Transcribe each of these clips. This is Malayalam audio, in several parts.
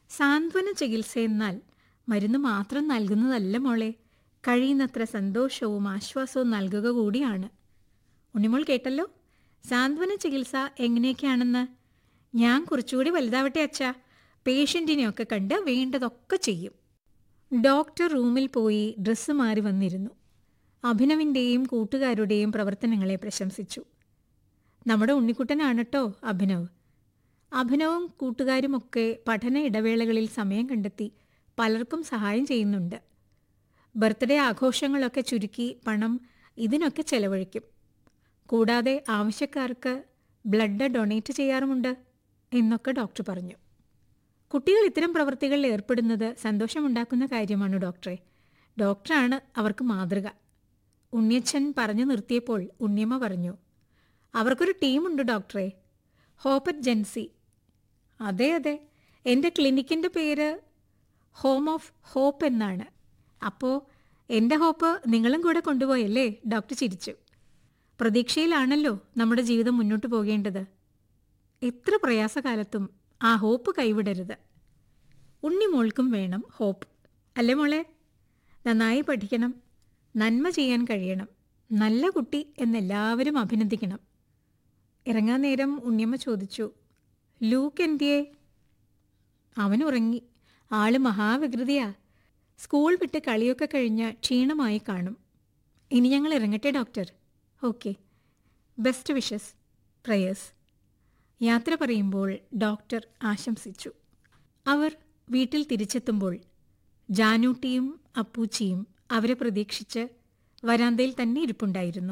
സാന്ത്വന ചികിത്സയെന്നാൽ മരുന്ന് മാത്രം നൽകുന്നതല്ല മോളെ കഴിയുന്നത്ര സന്തോഷവും ആശ്വാസവും നൽകുക കൂടിയാണ് ഉണ്ണിമോൾ കേട്ടല്ലോ സാന്ത്വന ചികിത്സ എങ്ങനെയൊക്കെയാണെന്ന് ഞാൻ കുറച്ചുകൂടി വലുതാവട്ടെ അച്ഛാ പേഷ്യൻറ്റിനെയൊക്കെ കണ്ട് വേണ്ടതൊക്കെ ചെയ്യും ഡോക്ടർ റൂമിൽ പോയി ഡ്രസ്സ് മാറി വന്നിരുന്നു അഭിനവിൻ്റെയും കൂട്ടുകാരുടെയും പ്രവർത്തനങ്ങളെ പ്രശംസിച്ചു നമ്മുടെ ഉണ്ണിക്കുട്ടനാണ് കേട്ടോ അഭിനവ് അഭിനവും കൂട്ടുകാരുമൊക്കെ പഠന ഇടവേളകളിൽ സമയം കണ്ടെത്തി പലർക്കും സഹായം ചെയ്യുന്നുണ്ട് ബർത്ത്ഡേ ആഘോഷങ്ങളൊക്കെ ചുരുക്കി പണം ഇതിനൊക്കെ ചെലവഴിക്കും കൂടാതെ ആവശ്യക്കാർക്ക് ബ്ലഡ് ഡൊണേറ്റ് ചെയ്യാറുമുണ്ട് എന്നൊക്കെ ഡോക്ടർ പറഞ്ഞു കുട്ടികൾ ഇത്തരം പ്രവൃത്തികളിൽ ഏർപ്പെടുന്നത് സന്തോഷമുണ്ടാക്കുന്ന കാര്യമാണ് ഡോക്ടറെ ഡോക്ടറാണ് അവർക്ക് മാതൃക ഉണ്ണിയച്ഛൻ പറഞ്ഞു നിർത്തിയപ്പോൾ ഉണ്ണിയമ്മ പറഞ്ഞു അവർക്കൊരു ടീമുണ്ട് ഡോക്ടറെ ഹോപ്പറ്റ് ജെൻസി അതെ അതെ എൻ്റെ ക്ലിനിക്കിൻ്റെ പേര് ഹോം ഓഫ് ഹോപ്പ് എന്നാണ് അപ്പോൾ എൻ്റെ ഹോപ്പ് നിങ്ങളും കൂടെ കൊണ്ടുപോയല്ലേ ഡോക്ടർ ചിരിച്ചു പ്രതീക്ഷയിലാണല്ലോ നമ്മുടെ ജീവിതം മുന്നോട്ട് പോകേണ്ടത് എത്ര പ്രയാസകാലത്തും ആ ഹോപ്പ് കൈവിടരുത് ഉണ്ണിമോൾക്കും വേണം ഹോപ്പ് അല്ലേ മോളെ നന്നായി പഠിക്കണം നന്മ ചെയ്യാൻ കഴിയണം നല്ല കുട്ടി എന്നെല്ലാവരും അഭിനന്ദിക്കണം ഇറങ്ങാൻ നേരം ഉണ്ണിയമ്മ ചോദിച്ചു ലൂക്ക് എന്തിയേ അവൻ ഉറങ്ങി ആള് മഹാവികൃതിയാ സ്കൂൾ വിട്ട് കളിയൊക്കെ കഴിഞ്ഞ് ക്ഷീണമായി കാണും ഇനി ഞങ്ങൾ ഇറങ്ങട്ടെ doctor okay best wishes prayers യാത്ര പറയുമ്പോൾ ഡോക്ടർ ആശംസിച്ചു അവർ വീട്ടിൽ തിരിച്ചെത്തുമ്പോൾ ജാനൂട്ടിയും അപ്പൂച്ചിയും അവരെ പ്രതീക്ഷിച്ച് വരാന്തയിൽ തന്നെ ഇരിപ്പുണ്ടായിരുന്നു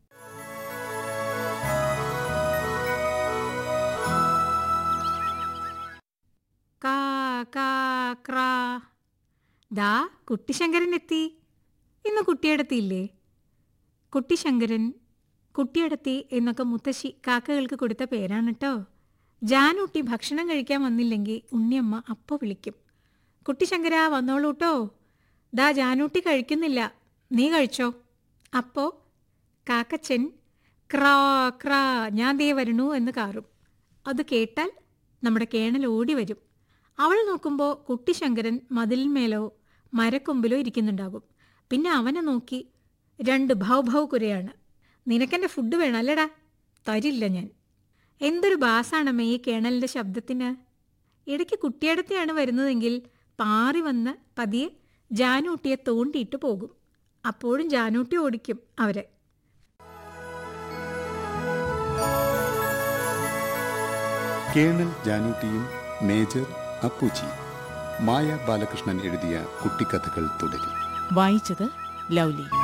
കാ കാ ക്രാ ദാ കുട്ടിശങ്കരൻ എത്തി ഇന്ന് കുട്ടിയടത്തിയില്ലേ കുട്ടിശങ്കരൻ കുട്ടിയടത്തി എന്നൊക്കെ മുത്തശ്ശി കാക്കകൾക്ക് കൊടുത്ത പേരാണ് കേട്ടോ ജാനൂട്ടി ഭക്ഷണം കഴിക്കാൻ വന്നില്ലെങ്കിൽ ഉണ്ണിയമ്മ അപ്പ വിളിക്കും കുട്ടിശങ്കര വന്നോളൂ കേട്ടോ ദാ ജാനൂട്ടി കഴിക്കുന്നില്ല നീ കഴിച്ചോ അപ്പോ കാക്കച്ചൻ ക്രാ ക്രാ ഞാൻ ദേ വരണു എന്ന് കാറും അത് കേട്ടാൽ നമ്മുടെ കേണൽ ഓടി വരും അവൾ നോക്കുമ്പോൾ കുട്ടിശങ്കരൻ മതിലിന്മേലോ മരക്കൊമ്പിലോ ഇരിക്കുന്നുണ്ടാകും പിന്നെ അവനെ നോക്കി രണ്ട് ഭൗ ഭൗ കുരയാണ് നിനക്കെൻ്റെ ഫുഡ് വേണം അല്ലടാ തരില്ല ഞാൻ എന്തൊരു ബാസാണമ്മേ ഈ കേണലിൻ്റെ ശബ്ദത്തിന് ഇടയ്ക്ക് കുട്ടിയടത്തെയാണ് വരുന്നതെങ്കിൽ പാറി വന്ന് പതിയെ ജാനൂട്ടിയെ തോണ്ടിയിട്ട് പോകും അപ്പോഴും ജാനൂട്ടി ഓടിക്കും അവരെ കേണൽ ജാനൂട്ടിയും മേജർ അപ്പുച്ചിയും മായ ബാലകൃഷ്ണൻ എഴുതിയ കുട്ടിക്കഥകൾ തുടരും വായിച്ചത് ലൗലി